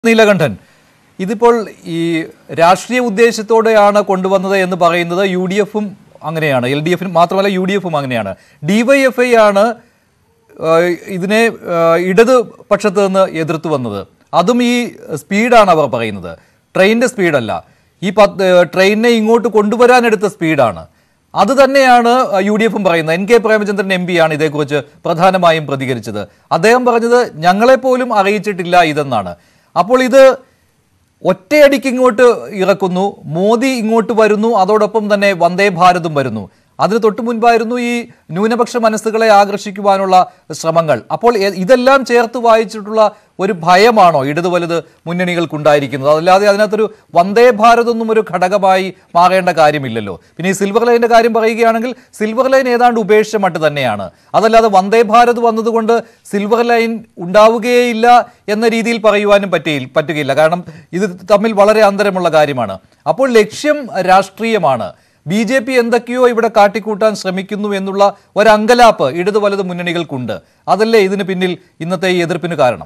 നീലകണ്ഠൻ ഇതിപ്പോൾ ഈ രാഷ്ട്രീയ ഉദ്ദേശത്തോടെയാണ് കൊണ്ടുവന്നത് എന്ന് പറയുന്നത് യു ഡി എഫും അങ്ങനെയാണ് എൽ ഡി എഫിനും മാത്രമല്ല യു ഡി എഫും അങ്ങനെയാണ് ഡിവൈഎഫ്ഐ ആണ് ആ, ഇതിനെ ആ, ഇടത് പക്ഷത്ത് നിന്ന് എതിർത്ത് വന്നത് അതും ഈ സ്പീഡാണ് അവർ പറയുന്നത് ട്രെയിനിന്റെ സ്പീഡല്ല ഈ പത്ത് ട്രെയിനിനെ ഇങ്ങോട്ട് കൊണ്ടുവരാനെടുത്ത സ്പീഡാണ് അത് തന്നെയാണ് യു ഡി എഫും പറയുന്നത് എൻ കെ പ്രേമചന്ദ്രൻ എം ആണ് ഇതേക്കുറിച്ച് പ്രധാനമായും പ്രതികരിച്ചത് അദ്ദേഹം പറഞ്ഞത് ഞങ്ങളെപ്പോലും അറിയിച്ചിട്ടില്ല ഇതെന്നാണ് അപ്പോൾ ഇത് ഒറ്റയടിക്ക് ഇങ്ങോട്ട് ഇറക്കുന്നു മോദി ഇങ്ങോട്ട് വരുന്നു അതോടൊപ്പം തന്നെ വന്ദേ ഭാരതും വരുന്നു അതിന് തൊട്ടു മുൻപായിരുന്നു ഈ ന്യൂനപക്ഷ മനസ്സുകളെ ആകർഷിക്കുവാനുള്ള ശ്രമങ്ങൾ അപ്പോൾ എ- ഇതെല്ലാം ചേർത്ത് വായിച്ചിട്ടുള്ള ഒരു ഭയമാണോ ഇടത് വലുത് മുന്നണികൾക്കുണ്ടായിരിക്കുന്നത് അതല്ലാതെ അതിനകത്തൊരു വന്ദേ ഭാരത് ഒന്നും ഒരു ഘടകമായി മാറേണ്ട കാര്യമില്ലല്ലോ പിന്നെ ഈ സിൽവർ ലൈനിന്റെ കാര്യം പറയുകയാണെങ്കിൽ സിൽവർ ലൈൻ ഏതാണ്ട് ഉപേക്ഷിച്ച മട്ട് തന്നെയാണ് അതല്ലാതെ വന്ദേ ഭാരത് വന്നതുകൊണ്ട് സിൽവർ ലൈൻ ഉണ്ടാവുകയില്ല എന്ന രീതിയിൽ പറയുവാനും പറ്റി പറ്റുകയില്ല കാരണം ഇത് തമ്മിൽ വളരെ അന്തരമുള്ള കാര്യമാണ് അപ്പോൾ ലക്ഷ്യം രാഷ്ട്രീയമാണ് ബി ജെ പി എന്തൊക്കെയോ ഇവിടെ കാട്ടിക്കൂട്ടാൻ ശ്രമിക്കുന്നു എന്നുള്ള ഒരങ്കലാപ്പ് ഇടത് വലത് മുന്നണികൾക്കുണ്ട് അതല്ലേ ഇതിന് പിന്നിൽ ഇന്നത്തെ ഈ എതിർപ്പിന് കാരണം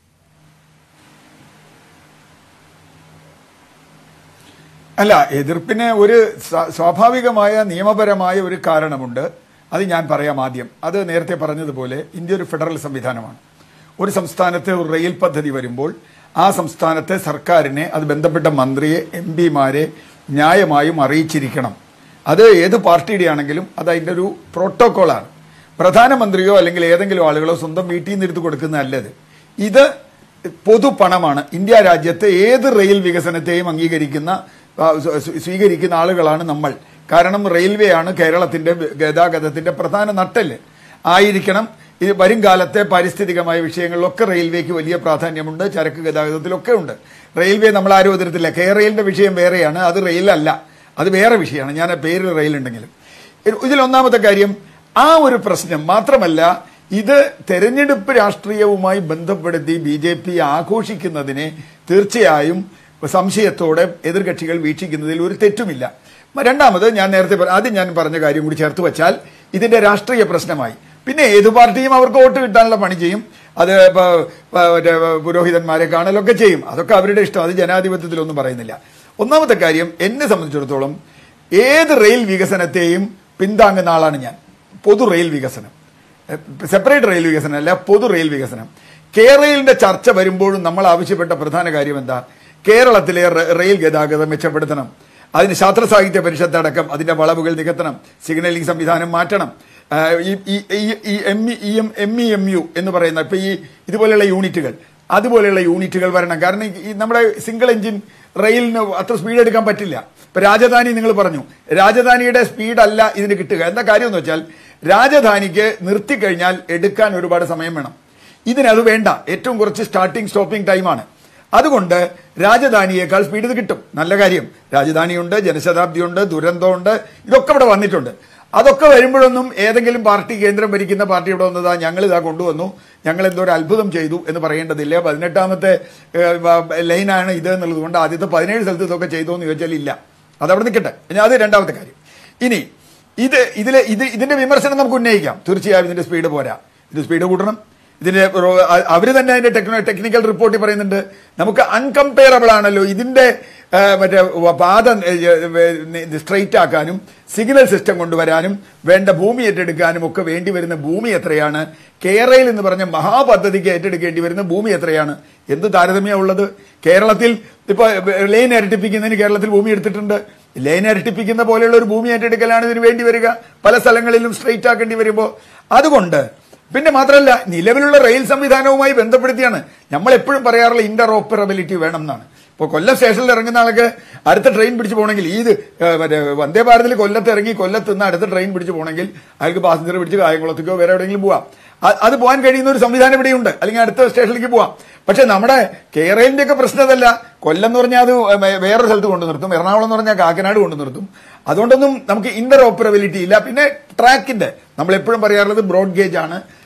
അല്ല എതിർപ്പിന് ഒരു സ്വാ- സ്വാഭാവികമായ നിയമപരമായ ഒരു കാരണമുണ്ട് അത് ഞാൻ പറയാം ആദ്യം അത് നേരത്തെ പറഞ്ഞതുപോലെ ഇന്ത്യ ഒരു ഫെഡറൽ സംവിധാനമാണ് ഒരു സംസ്ഥാനത്ത് ഒരു റെയിൽ പദ്ധതി വരുമ്പോൾ ആ സംസ്ഥാനത്തെ സർക്കാരിനെ അത് ബന്ധപ്പെട്ട മന്ത്രിയെ എം പിമാരെ ന്യായമായും അറിയിച്ചിരിക്കണം അത് ഏത് പാർട്ടിയുടെ ആണെങ്കിലും അത് അതിൻ്റെ ഒരു പ്രോട്ടോക്കോളാണ് പ്രധാനമന്ത്രിയോ അല്ലെങ്കിൽ ഏതെങ്കിലും ആളുകളോ സ്വന്തം വീട്ടിൽ നിന്ന് എടുത്ത് കൊടുക്കുന്നതല്ലത് ഇത് പൊതുപണമാണ് ഇന്ത്യ രാജ്യത്തെ ഏത് റെയിൽ വികസനത്തെയും അംഗീകരിക്കുന്ന ആ, സ്വ- സ്വ- സ്വീകരിക്കുന്ന ആളുകളാണ് നമ്മൾ കാരണം റെയിൽവേ ആണ് കേരളത്തിന്റെ ഗതാഗതത്തിന്റെ പ്രധാന നട്ടല് ആയിരിക്കണം ഇത് വരും കാലത്തെ പാരിസ്ഥിതികമായ വിഷയങ്ങളിലൊക്കെ റെയിൽവേക്ക് വലിയ പ്രാധാന്യമുണ്ട് ചരക്ക് ഗതാഗതത്തിലൊക്കെ ഉണ്ട് റെയിൽവേ നമ്മൾ ആരും എതിർത്തില്ല കെയറെയിലിന്റെ വിഷയം വേറെയാണ് അത് റെയിലല്ല അത് വേറെ വിഷയമാണ് ഞാൻ പേരിൽ റെയിൽ ഉണ്ടെങ്കിലും ഇതിൽ ഒന്നാമത്തെ കാര്യം ആ ഒരു പ്രശ്നം മാത്രമല്ല ഇത് തെരഞ്ഞെടുപ്പ് രാഷ്ട്രീയവുമായി ബന്ധപ്പെടുത്തി ബി ജെ പി ആഘോഷിക്കുന്നതിനെ തീർച്ചയായും സംശയത്തോടെ എതിർകക്ഷികൾ വീക്ഷിക്കുന്നതിൽ ഒരു തെറ്റുമില്ല രണ്ടാമത് ഞാൻ നേരത്തെ പറ- ആദ്യം ഞാൻ പറഞ്ഞ കാര്യം കൂടി ചേർത്ത് വെച്ചാൽ ഇതിന്റെ രാഷ്ട്രീയ പ്രശ്നമായി പിന്നെ ഏത് പാർട്ടിയും അവർക്ക് വോട്ട് കിട്ടാനുള്ള പണി ചെയ്യും അത് ഇപ്പൊ, ഇപ്പൊ മറ്റേ പുരോഹിതന്മാരെ കാണലൊക്കെ ചെയ്യും അതൊക്കെ അവരുടെ ഇഷ്ടം അത് ജനാധിപത്യത്തിലൊന്നും പറയുന്നില്ല ഒന്നാമത്തെ കാര്യം എന്നെ സംബന്ധിച്ചിടത്തോളം ഏത് റെയിൽ വികസനത്തെയും പിന്താങ്ങുന്ന ആളാണ് ഞാൻ പൊതു റെയിൽ വികസനം സെപ്പറേറ്റ് റെയിൽ വികസനം അല്ല പൊതു റെയിൽ വികസനം കേരളയിലിന്റെ ചർച്ച വരുമ്പോഴും നമ്മൾ ആവശ്യപ്പെട്ട പ്രധാന കാര്യം എന്താ കേരളത്തിലെ റ- റെയിൽ ഗതാഗതം മെച്ചപ്പെടുത്തണം അതിന് ശാസ്ത്ര സാഹിത്യ പരിഷത്ത് അടക്കം അതിന്റെ വളവുകൾ നികത്തണം സിഗ്നലിംഗ് സംവിധാനം മാറ്റണം ആ, ഈ ഈ- ഈ- ഈ M E E M M E M U എന്ന് പറയുന്ന ഇപ്പൊ ഈ ഇതുപോലെയുള്ള യൂണിറ്റുകൾ അതുപോലെയുള്ള യൂണിറ്റുകൾ വരണം കാരണം ഈ- ഈ നമ്മുടെ സിംഗിൾ എഞ്ചിൻ റെയിലിന് അത്ര സ്പീഡ് എടുക്കാൻ പറ്റില്ല ഇപ്പൊ രാജധാനി നിങ്ങൾ പറഞ്ഞു രാജധാനിയുടെ സ്പീഡ് അല്ല ഇതിന് കിട്ടുക എന്താ കാര്യം എന്ന് വെച്ചാൽ രാജധാനിക്ക് നിർത്തിക്കഴിഞ്ഞാൽ എടുക്കാൻ ഒരുപാട് സമയം വേണം ഇതിനത് വേണ്ട ഏറ്റവും കുറച്ച് സ്റ്റാർട്ടിംഗ് സ്റ്റോപ്പിംഗ് ടൈമാണ് അതുകൊണ്ട് രാജധാനിയേക്കാൾ സ്പീഡ് ഇത് കിട്ടും നല്ല കാര്യം രാജധാനിയുണ്ട് ജനശതാബ്ദിയുണ്ട് ദുരന്തമുണ്ട് ഇതൊക്കെ ഇവിടെ വന്നിട്ടുണ്ട് അതൊക്കെ വരുമ്പോഴൊന്നും ഏതെങ്കിലും പാർട്ടി കേന്ദ്രം ഭരിക്കുന്ന പാർട്ടി ഇവിടെ വന്നതാ ഞങ്ങൾ ഇതാ കൊണ്ടുവന്നു ഞങ്ങൾ എന്തോ ഒരു അത്ഭുതം ചെയ്തു എന്ന് പറയേണ്ടതില്ല പതിനെട്ടാമത്തെ ഏഹ്, വ- ലൈനാണ് ഇത് എന്നുള്ളത് കൊണ്ട് ആദ്യത്തെ പതിനേഴ് സ്ഥലത്ത് ഇതൊക്കെ ചെയ്തോ എന്ന് ചോദിച്ചാൽ ഇല്ല അതവിടെ നിൽക്കട്ടെ ഇനി അത് രണ്ടാമത്തെ കാര്യം ഇനി ഇത് ഇതിലെ ഇത് ഇതിന്റെ വിമർശനം നമുക്ക് ഉന്നയിക്കാം തീർച്ചയായും ഇതിന്റെ സ്പീഡ് പോരാ ഇത് സ്പീഡ് കൂട്ടണം ഇതിന്റെ റോ- അ- അവര് തന്നെ അതിന്റെ ടെക്നോ ടെക്നിക്കൽ റിപ്പോർട്ടിൽ പറയുന്നുണ്ട് നമുക്ക് അൺകമ്പയറബിൾ ആണല്ലോ ഇതിന്റെ ആ, മറ്റേ വ- പാത സ്ട്രെയിറ്റ് ആക്കാനും സിഗ്നൽ സിസ്റ്റം കൊണ്ടുവരാനും വേണ്ട ഭൂമി ഏറ്റെടുക്കാനും ഒക്കെ വേണ്ടി വരുന്ന ഭൂമി എത്രയാണ് കേരളയിൽ എന്ന് പറഞ്ഞ മഹാപദ്ധതിക്ക് ഏറ്റെടുക്കേണ്ടി വരുന്ന ഭൂമി എത്രയാണ് എന്ത് താരതമ്യം ഉള്ളത് കേരളത്തിൽ ഇപ്പൊ ലൈൻ ഇരട്ടിപ്പിക്കുന്നതിന് കേരളത്തിൽ ഭൂമി എടുത്തിട്ടുണ്ട് ലൈൻ ഇരട്ടിപ്പിക്കുന്ന പോലെയുള്ള ഒരു ഭൂമി ഏറ്റെടുക്കലാണ് ഇതിന് വേണ്ടി വരിക പല സ്ഥലങ്ങളിലും സ്ട്രെയിറ്റ് ആക്കേണ്ടി വരുമ്പോൾ അതുകൊണ്ട് പിന്നെ മാത്രമല്ല നിലവിലുള്ള റെയിൽ സംവിധാനവുമായി ബന്ധപ്പെടുത്തിയാണ് നമ്മൾ എപ്പോഴും പറയാറുള്ള ഇന്റർ ഓപ്പറബിലിറ്റി വേണം എന്നാണ് ഇപ്പോൾ കൊല്ലം സ്റ്റേഷനിൽ ഇറങ്ങുന്ന ആൾക്ക് അടുത്ത ട്രെയിൻ പിടിച്ച് പോകണമെങ്കിൽ ഈ ഇത് ഏഹ്, മറ്റേ വന്ദേ ഭാരതിൽ കൊല്ലത്ത് ഇറങ്ങി കൊല്ലത്ത് നിന്ന് അടുത്ത ട്രെയിൻ പിടിച്ച് പോകണമെങ്കിൽ അയാൾക്ക് പാസഞ്ചർ പിടിച്ച് കായംകുളത്തേക്കോ വേറെ എവിടെയെങ്കിലും പോവാം അ- അത് പോകാൻ കഴിയുന്ന ഒരു സംവിധാനം ഇവിടെയുണ്ട് അല്ലെങ്കിൽ അടുത്ത സ്റ്റേഷനിലേക്ക് പോവാം പക്ഷെ നമ്മുടെ കേരളിന്റെ ഒക്കെ പ്രശ്നം അതല്ല കൊല്ലം എന്ന് പറഞ്ഞാൽ അത് വേ- വേറൊരു സ്ഥലത്ത് കൊണ്ടു നിർത്തും എറണാകുളം എന്ന് പറഞ്ഞാൽ കാക്കനാട് കൊണ്ടു നിർത്തും അതുകൊണ്ടൊന്നും നമുക്ക് ഇന്റർ ഓപ്പറബിലിറ്റി ഇല്ല പിന്നെ ട്രാക്കിന്റെ നമ്മൾ എപ്പോഴും പറയാറുള്ളത് ബ്രോഡ് ഗേജ് ആണ്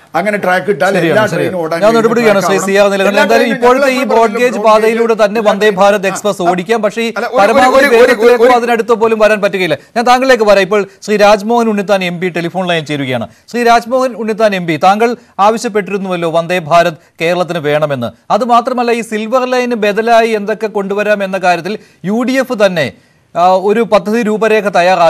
അങ്ങനെ ട്രാക്ക് ഇട്ടാൽ എല്ലാ ശരിയാണ് ശരിയാണ് ട്രെയിനും ഓടാൻ ഞാൻ കഴിയുന്ന ഇടപെടുകയാണ് track ശ്രീ ആവണം. സി ആർ നിലകണ്ഠൻ എല്ലാ എന്തായാലും ട്രെയിനും ഇപ്പോഴത്തെ ഈ ഞങ്ങൾ ബ്രോഡ് ഗേജ് broad പാതയിലൂടെ gauge തന്നെ എല്ലാ വന്ദേ ട്രെയിനും- ഭാരത് എക്സ്പ്രസ് ആ, ഓടിക്കാം പക്ഷേ ഈ അല്ല, ഒരു- ഒരു- പരമാവധി ഒരു- ഒരു- വേഗത്തിലേക്കോ ഒരു- അതിനടുത്തോ പോലും വരാൻ പറ്റുകയില്ല ഞാൻ താങ്കളിലേക്ക് വരാം ഇപ്പോൾ Shri Rajmohan Unnithan M P telephone line ചേരുകയാണ് ശ്രീ രാജ്മോഹൻ ഉണ്ണിത്താൻ എം പി താങ്കൾ ആവശ്യപ്പെട്ടിരുന്നുവല്ലോ വന്ദേ ഭാരത് കേരളത്തിന് വേണമെന്ന് അത് മാത്രമല്ല ഈ സിൽവർ ലൈന് ബദലായി എന്തൊക്കെ കൊണ്ടുവരാം എന്ന കാര്യത്തിൽ യു തന്നെ ആ, ഒരു പദ്ധതി രൂപരേഖ തയ്യാറാക്കി